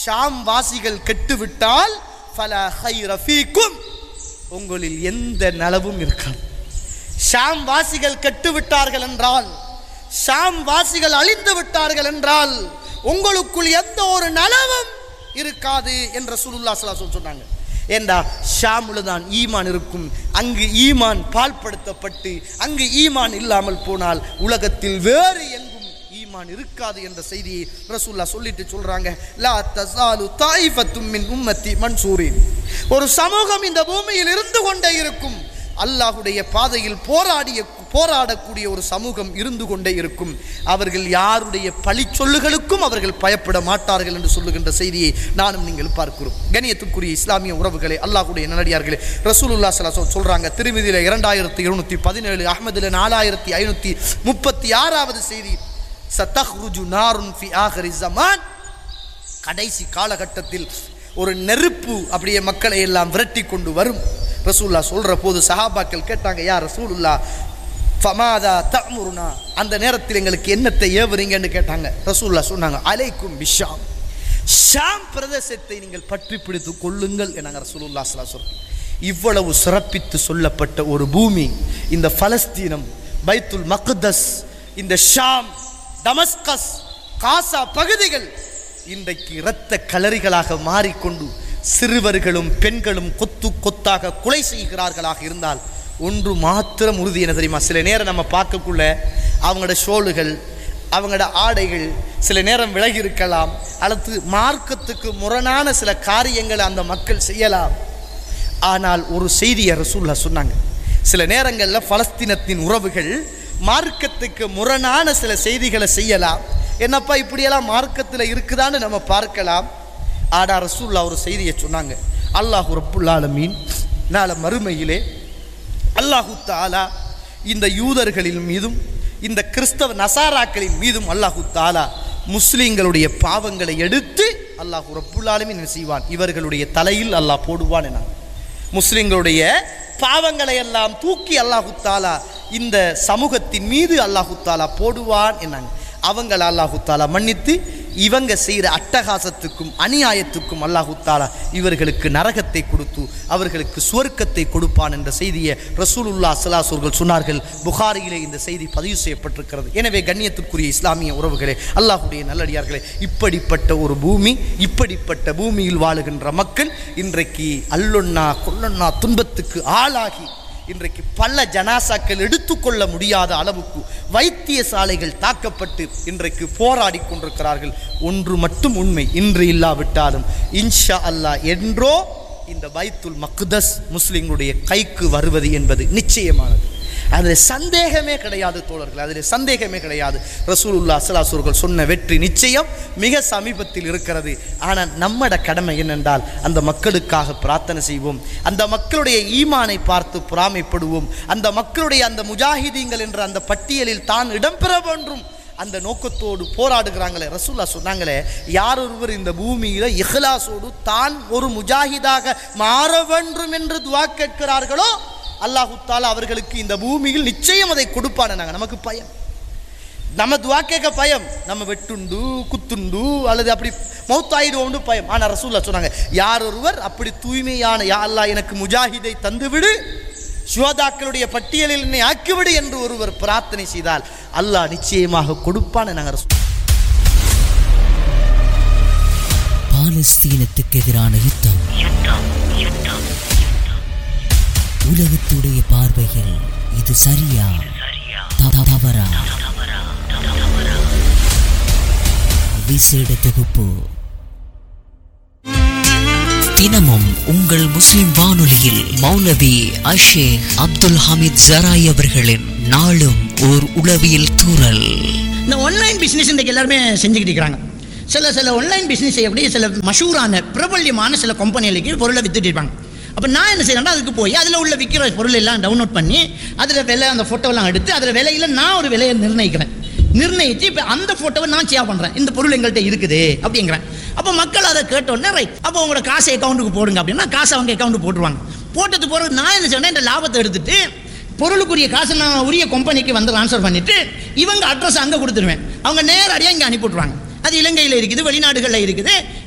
ஷாம் வாசிகள் கெட்டுவிட்டால் ஃபலா ஹைர ஃபீக்கும் உங்களில் எந்த நலவும் இருக்காது ஷாம் வாசிகள் கெட்டு விட்டார்கள் என்றால் ஷாம் வாசிகள் அழிந்து விட்டார்கள் என்றால் உங்களுக்குள் எந்த ஒரு நலவும் இருக்காது என்ற சுருல்லா சலாசல் சொன்னாங்க ஏண்டா ஷாமுல தான் ஈமான் இருக்கும் அங்கு ஈமான் பால்படுத்தப்பட்டு அங்கு ஈமான் இல்லாமல் போனால் உலகத்தில் வேறு எங்கும் ஈமான் இருக்காது என்ற செய்தியை ரசூல்லா சொல்லிட்டு சொல்றாங்க லா தஸாலு தாயிஃபத்தும் மின் உம்மத்தி மன்சூரின் ஒரு சமூகம் இந்த பூமியில் இருந்து கொண்டே இருக்கும் அல்லாஹுடைய பாதையில் போராடிய போராடக்கூடிய ஒரு சமூகம் இருந்து கொண்டே இருக்கும் அவர்கள் யாருடைய பழி சொல்லுகளுக்கும் அவர்கள் பயப்பட மாட்டார்கள் என்று சொல்லுகின்ற செய்தியை நானும் நீங்கள் பார்க்கிறோம் கணியத்துக்குரிய இஸ்லாமிய உறவுகளே அல்லாஹுடைய நல்லடியார்களே ரசூலுல்லா சலாசோ சொல்றாங்க திருமதியில இரண்டாயிரத்தி இருநூத்தி பதினேழு அஹ்மதுல நாலாயிரத்தி ஐநூத்தி முப்பத்தி ஆறாவது செய்தி சத்தஹ்ருஜு நாருன் ஃபி ஆஹரி ஜமான் கடைசி காலகட்டத்தில் ஒரு நெருப்பு அப்படியே மக்களை எல்லாம் விரட்டி கொண்டு வரும் ரசூல்லா சொல்ற போது சஹாபாக்கள் கேட்டாங்க யார் ரசூலுல்லா ஃபமாதா தமுருனா அந்த நேரத்தில் எங்களுக்கு என்னத்தை ஏவுறீங்கன்னு கேட்டாங்க ரசூல்லா சொன்னாங்க அலைக்கும் பிஷாம் ஷாம் பிரதேசத்தை நீங்கள் பற்றி பிடித்து கொள்ளுங்கள் என்னாங்க ரசூலுல்லா ஸல்லல்லாஹு அலைஹி வஸல்லம் இவ்வளவு சிறப்பித்து சொல்லப்பட்ட ஒரு பூமி இந்த பலஸ்தீனம் பைத்துல் மக்தஸ் இந்த ஷாம் தமஸ்கஸ் காசா பகுதிகள் இன்றைக்கு இரத்த கலரிகளாக மாறிக்கொண்டு சிறுவர்களும் பெண்களும் கொத்து கொத்தாக கொலை செய்கிறார்களாக இருந்தால் ஒன்று மாத்திரம் உறுதி என்ன தெரியுமா சில நேரம் நம்ம பார்க்கக்குள்ள அவங்களோட ஷோலுகள் அவங்களோட ஆடைகள் சில நேரம் விலகி இருக்கலாம் அல்லது மார்க்கத்துக்கு முரணான சில காரியங்களை அந்த மக்கள் செய்யலாம் ஆனால் ஒரு செய்தியை ரசூல்லா சொன்னாங்க சில நேரங்களில் பலஸ்தீனத்தின் உறவுகள் மார்க்கத்துக்கு முரணான சில செய்திகளை செய்யலாம் என்னப்பா இப்படியெல்லாம் மார்க்கத்தில் இருக்குதான்னு நம்ம பார்க்கலாம் ஆடா ரசூல்லா ஒரு செய்தியை சொன்னாங்க அல்லாஹு ரப்புல் ஆலமீன் நாளை மறுமையிலே அல்லாஹு தாலா இந்த யூதர்களின் மீதும் இந்த கிறிஸ்தவ நசாராக்களின் மீதும் அல்லாஹு தாலா முஸ்லீம்களுடைய பாவங்களை எடுத்து அல்லாஹு ரப்புல் ஆலமீன் என்ன செய்வான் இவர்களுடைய தலையில் அல்லாஹ் போடுவான் என முஸ்லிம்களுடைய பாவங்களை எல்லாம் தூக்கி அல்லாஹு தாலா இந்த சமூகத்தின் மீது அல்லாஹு தாலா போடுவான் என்னாங்க அவங்கள அல்லாஹு தாலா மன்னித்து இவங்க செய்கிற அட்டகாசத்துக்கும் அநியாயத்துக்கும் அல்லாஹு தாலா இவர்களுக்கு நரகத்தை கொடுத்து அவர்களுக்கு சுவர்க்கத்தை கொடுப்பான் என்ற செய்தியை ரசூலுல்லா சலாசூர்கள் சொன்னார்கள் புகாரியிலே இந்த செய்தி பதிவு செய்யப்பட்டிருக்கிறது எனவே கண்ணியத்துக்குரிய இஸ்லாமிய உறவுகளே அல்லாஹுடைய நல்லடியார்களே இப்படிப்பட்ட ஒரு பூமி இப்படிப்பட்ட பூமியில் வாழுகின்ற மக்கள் இன்றைக்கு அல்லொன்னா கொல்லொன்னா துன்பத்துக்கு ஆளாகி இன்றைக்கு பல ஜனாசாக்கள் எடுத்துக்கொள்ள முடியாத அளவுக்கு வைத்தியசாலைகள் தாக்கப்பட்டு இன்றைக்கு போராடி கொண்டிருக்கிறார்கள் ஒன்று மட்டும் உண்மை இன்று இல்லாவிட்டாலும் இன்ஷா அல்லாஹ் என்றோ இந்த பைத்துல் மக்தஸ் முஸ்லிம்களுடைய கைக்கு வருவது என்பது நிச்சயமானது அதில் சந்தேகமே கிடையாது தோழர்கள் அதில் சந்தேகமே கிடையாது ரசூலுல்லா அசலாசூர்கள் சொன்ன வெற்றி நிச்சயம் மிக சமீபத்தில் இருக்கிறது ஆனால் நம்மட கடமை என்னென்றால் அந்த மக்களுக்காக பிரார்த்தனை செய்வோம் அந்த மக்களுடைய ஈமானை பார்த்து பொறாமைப்படுவோம் அந்த மக்களுடைய அந்த முஜாஹிதீங்கள் என்ற அந்த பட்டியலில் தான் இடம்பெற வேண்டும் அந்த நோக்கத்தோடு போராடுகிறாங்களே ரசூல்லா சொன்னாங்களே யார் ஒருவர் இந்த பூமியில இஹ்லாஸோடு தான் ஒரு முஜாஹிதாக மாற வேண்டும் என்று துவா கேட்கிறார்களோ அல்லாஹு தாலா அவர்களுக்கு இந்த பூமியில் நிச்சயம் அதை கொடுப்பான நாங்கள் நமக்கு பயம் நம்ம துவா கேட்க பயம் நம்ம வெட்டுண்டு குத்துண்டு அல்லது அப்படி மௌத்தாயிடுவோம்னு பயம் ஆனால் ரசூல்லா சொன்னாங்க யார் ஒருவர் அப்படி தூய்மையான யா அல்லாஹ் எனக்கு முஜாஹிதை தந்துவிடு சுவதாக்களுடைய பட்டியலில் என்னை ஆக்கிவிடு என்று ஒருவர் பிரார்த்தனை செய்தால் அல்லாஹ் நிச்சயமாக கொடுப்பான்னு நாங்கள் ரசூ- பாலஸ்தீனத்துக்கு எதிரான யுத்தம் உலகத்துடைய பார்வையில் இது சரியா த- தவறா விசேட தொகுப்பு தினமும் உங்கள் முஸ்லிம் வானொலியில் மௌலவி அஷேக் அப்துல் ஹமீத் ஜராய் அவர்களின் நாளும் ஓர் உளவியல் தூறல் இந்த ஆன்லைன் பிஸ்னஸ் இன்றைக்கு எல்லாருமே செஞ்சுக்கிட்டு இருக்கிறாங்க சில சில ஆன்லைன் பிஸ்னஸ் செய்யக்கூடிய சில மஷூரான பிரபல்யமான சில கம்பெனிகளுக்கு பொருளை வித்துட்டு இருப்பாங்க அப்போ நான் என்ன செய்யறேன்னா அதுக்கு போய் அதில் உள்ள விற்கிற பொருள் எல்லாம் டவுன்லோட் பண்ணி அதில் விலை அந்த ஃபோட்டோலாம் எடுத்து அதில் விலையில் நான் ஒரு விலையை நிர்ணயிக்கிறேன் நிர்ணயித்து இப்போ அந்த ஃபோட்டோவை நான் சேவ் பண்ணுறேன் இந்த பொருள் எங்கள்கிட்ட இருக்குது அப்படிங்கிறேன் அப்போ மக்கள் அதை கேட்டோன்னே ரைட் அப்போ உங்களோட காசை அக்கௌண்ட்டுக்கு போடுங்க அப்படின்னா காசை அவங்க அக்கௌண்ட்டு போட்டுருவாங்க போட்டது போகிறது நான் என்ன செய்யணும் இந்த லாபத்தை எடுத்துட்டு பொருளுக்குரிய காசை நான் உரிய கம்பெனிக்கு வந்து ட்ரான்ஸ்ஃபர் பண்ணிட்டு இவங்க அட்ரஸ் அங்கே கொடுத்துருவேன் அவங்க நேரடியாக இங்கே அனுப்பிவிட்ருவாங்க அது இலங்கையில் இருக்குது வெளிநாடுகளில் இருக்குது